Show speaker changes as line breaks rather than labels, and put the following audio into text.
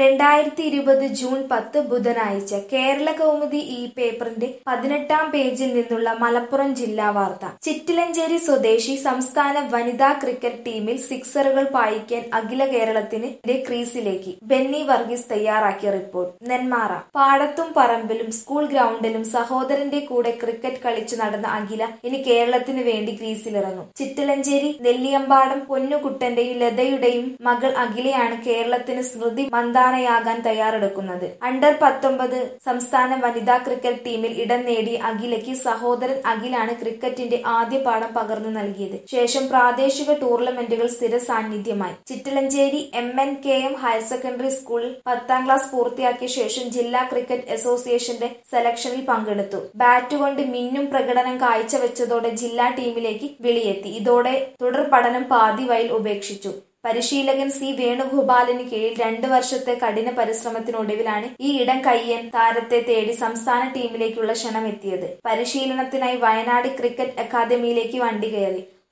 രണ്ടായിരത്തി ഇരുപത് ജൂൺ പത്ത് ബുധനാഴ്ച കേരള കൗമുദി ഈ പേപ്പറിന്റെ പതിനെട്ടാം പേജിൽ നിന്നുള്ള മലപ്പുറം ജില്ലാ വാർത്ത ചിറ്റിലഞ്ചേരി സ്വദേശി സംസ്ഥാന വനിതാ ക്രിക്കറ്റ് ടീമിൽ സിക്സറുകൾ പായിക്കാൻ അഖില കേരളത്തിന് ക്രീസിലേക്ക് ബെന്നി വർഗീസ് തയ്യാറാക്കിയ റിപ്പോർട്ട് നെന്മാറ പാടത്തും പറമ്പിലും സ്കൂൾ ഗ്രൗണ്ടിലും സഹോദരന്റെ കൂടെ ക്രിക്കറ്റ് കളിച്ചു നടന്ന അഖില ഇനി കേരളത്തിന് വേണ്ടി ക്രീസിലിറങ്ങും ചിറ്റിലഞ്ചേരി നെല്ലിയമ്പാടം പൊന്നുകുട്ടന്റെയും ലതയുടെയും മകൾ അഖിലയാണ് കേരളത്തിന് സ്മൃതി മന്ദാനയാകാൻ തയ്യാറെടുക്കുന്നത് അണ്ടർ പത്തൊമ്പത് സംസ്ഥാന വനിതാ ക്രിക്കറ്റ് ടീമിൽ ഇടം നേടിയ അഖിലയ്ക്ക് സഹോദരൻ അഖിലാണ് ക്രിക്കറ്റിന്റെ ആദ്യ പാഠം പകർന്നു നൽകിയത് ശേഷം പ്രാദേശിക ടൂർണമെന്റുകൾ സ്ഥിര സാന്നിധ്യമായി Chittilancheri M N K M higher secondary സ്കൂളിൽ പത്താം ക്ലാസ് പൂർത്തിയാക്കിയ ശേഷം ജില്ലാ ക്രിക്കറ്റ് അസോസിയേഷന്റെ സെലക്ഷനിൽ പങ്കെടുത്തു ബാറ്റ് കൊണ്ട് മിന്നും പ്രകടനം കാഴ്ചവെച്ചതോടെ ജില്ലാ ടീമിലേക്ക് വിളിയെത്തി ഇതോടെ തുടർ പഠനം പാതി വയൽ ഉപേക്ഷിച്ചു പരിശീലകൻ സി വേണുഗോപാലിന് കീഴിൽ രണ്ടു വർഷത്തെ കഠിന പരിശ്രമത്തിനൊടുവിലാണ് ഈ ഇടം കയ്യൻ താരത്തെ തേടി സംസ്ഥാന ടീമിലേക്കുള്ള ക്ഷണം എത്തിയത് പരിശീലനത്തിനായി വയനാട് ക്രിക്കറ്റ് അക്കാദമിയിലേക്ക് വണ്ടി കയറി